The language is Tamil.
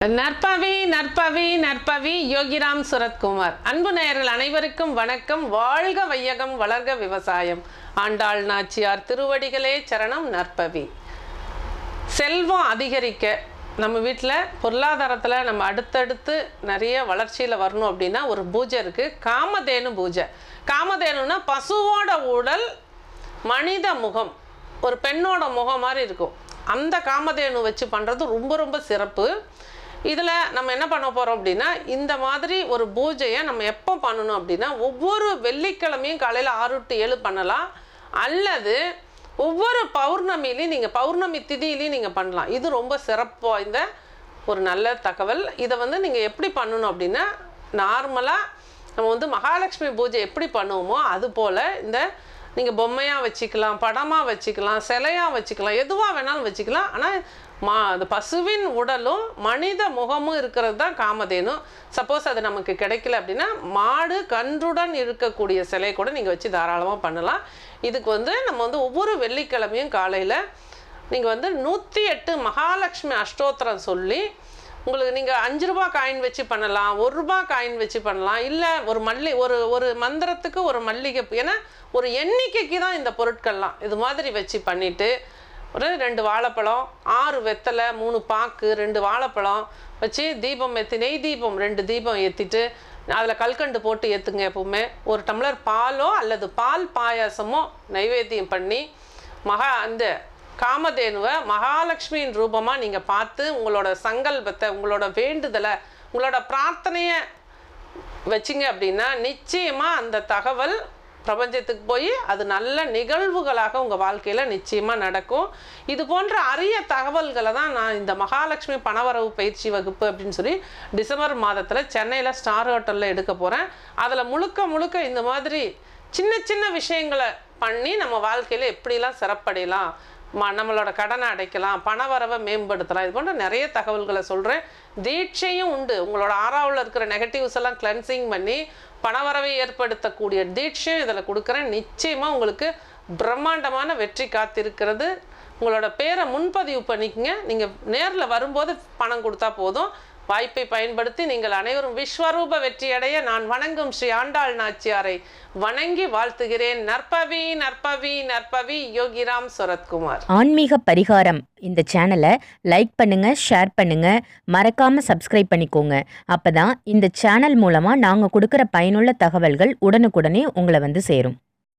நற்பவி நற்பவி நற்பவி யோகிராம் சுரத்குமார் அன்பு நேயர்கள் அனைவருக்கும் வணக்கம் வாழ்க வையகம் வளர்க விவசாயம் ஆண்டாள் நாச்சியார் திருவடிகளே சரணம் நற்பவி செல்வம் அதிகரிக்க நம்ம வீட்டில் பொருளாதாரத்தில் நம்ம அடுத்தடுத்து நிறைய வளர்ச்சியில் வரணும் அப்படின்னா ஒரு பூஜை இருக்குது காமதேனு பூஜை காமதேனுன்னா பசுவோட உடல் மனித முகம் ஒரு பெண்ணோட முகம் மாதிரி இருக்கும் அந்த காமதேனு வச்சு பண்ணுறது ரொம்ப ரொம்ப சிறப்பு இதில் நம்ம என்ன பண்ண போகிறோம் அப்படின்னா இந்த மாதிரி ஒரு பூஜையை நம்ம எப்போ பண்ணணும் அப்படின்னா ஒவ்வொரு வெள்ளிக்கிழமையும் காலையில் ஆறு டு ஏழு பண்ணலாம் அல்லது ஒவ்வொரு பௌர்ணமிலையும் நீங்கள் பௌர்ணமி திதியிலையும் நீங்கள் பண்ணலாம் இது ரொம்ப சிறப்பு வாய்ந்த ஒரு நல்ல தகவல் இதை வந்து நீங்கள் எப்படி பண்ணணும் அப்படின்னா நார்மலாக நம்ம வந்து மகாலட்சுமி பூஜை எப்படி பண்ணுவோமோ அது போல் இந்த நீங்கள் பொம்மையாக வச்சுக்கலாம் படமாக வச்சுக்கலாம் சிலையாக வச்சுக்கலாம் எதுவாக வேணாலும் வச்சுக்கலாம் ஆனால் மா அந்த பசுவின் உடலும் மனித முகமும் இருக்கிறது தான் காமதேனு சப்போஸ் அது நமக்கு கிடைக்கல அப்படின்னா மாடு கன்றுடன் இருக்கக்கூடிய சிலை கூட நீங்கள் வச்சு தாராளமாக பண்ணலாம் இதுக்கு வந்து நம்ம வந்து ஒவ்வொரு வெள்ளிக்கிழமையும் காலையில் நீங்கள் வந்து நூற்றி எட்டு மகாலட்சுமி அஷ்டோத்திரம் சொல்லி உங்களுக்கு நீங்கள் அஞ்சு ரூபா காயின் வச்சு பண்ணலாம் ஒரு ரூபா காயின் வச்சு பண்ணலாம் இல்லை ஒரு மல்லி ஒரு ஒரு மந்திரத்துக்கு ஒரு மல்லிகை பூ. ஏன்னா ஒரு எண்ணிக்கைக்கு தான் இந்த பொருட்கள்லாம் இது மாதிரி வச்சு பண்ணிவிட்டு ஒரு ரெண்டு வாழைப்பழம் ஆறு வெத்தலை மூணு பாக்கு ரெண்டு வாழைப்பழம் வச்சு தீபம் ஏற்றி நெய் தீபம் ரெண்டு தீபம் ஏற்றிட்டு அதில் கல்கண்டு போட்டு ஏற்றுங்க எப்பவுமே ஒரு டம்ளர் பாலோ அல்லது பால் பாயாசமோ நைவேத்தியம் பண்ணி மகா அந்த காமதேனுவை மகாலட்சுமியின் ரூபமாக நீங்கள் பார்த்து உங்களோட சங்கல்பத்தை உங்களோட வேண்டுதலை உங்களோட பிரார்த்தனையை வச்சிங்க அப்படின்னா நிச்சயமாக அந்த தகவல் பிரபஞ்சத்துக்கு போய் அது நல்ல நிகழ்வுகளாக உங்கள் வாழ்க்கையில் நிச்சயமாக நடக்கும் இது போன்ற அரிய தகவல்களை தான் நான் இந்த மகாலட்சுமி பணவரவு பயிற்சி வகுப்பு அப்படின்னு சொல்லி டிசம்பர் மாதத்தில் சென்னையில் ஸ்டார் ஹோட்டலில் எடுக்க போகிறேன் அதில் முழுக்க முழுக்க இந்த மாதிரி சின்ன சின்ன விஷயங்களை பண்ணி நம்ம வாழ்க்கையில் எப்படிலாம் சிறப்படையலாம் ம நம்மளோட கடனை அடைக்கலாம் பணவரவை மேம்படுத்தலாம் இது போன்ற நிறைய தகவல்களை சொல்கிறேன் தீட்சையும் உண்டு உங்களோட ஆறாவில் இருக்கிற நெகட்டிவ்ஸ் எல்லாம் கிளென்சிங் பண்ணி பணவரவை ஏற்படுத்தக்கூடிய தீட்சையும் இதில் கொடுக்குறேன் நிச்சயமாக உங்களுக்கு பிரம்மாண்டமான வெற்றி காத்திருக்கிறது உங்களோட பேரை முன்பதிவு பண்ணிக்கங்க நீங்கள் நேரில் வரும்போது பணம் கொடுத்தா போதும் வாய்ப்பை பயன்படுத்தி நீங்கள் அனைவரும் விஸ்வரூப வெற்றியடைய நான் வணங்கும் ஸ்ரீ ஆண்டாள் நாச்சியாரை வணங்கி வாழ்த்துகிறேன் நற்பவி நற்பவி நற்பவி யோகிராம் சுரத்குமார் ஆன்மீக பரிகாரம் இந்த சேனலை லைக் பண்ணுங்க ஷேர் பண்ணுங்க மறக்காம சப்ஸ்கிரைப் பண்ணிக்கோங்க அப்பதான் இந்த சேனல் மூலமா நாங்க கொடுக்கிற பயனுள்ள தகவல்கள் உடனுக்குடனே உங்களை வந்து சேரும்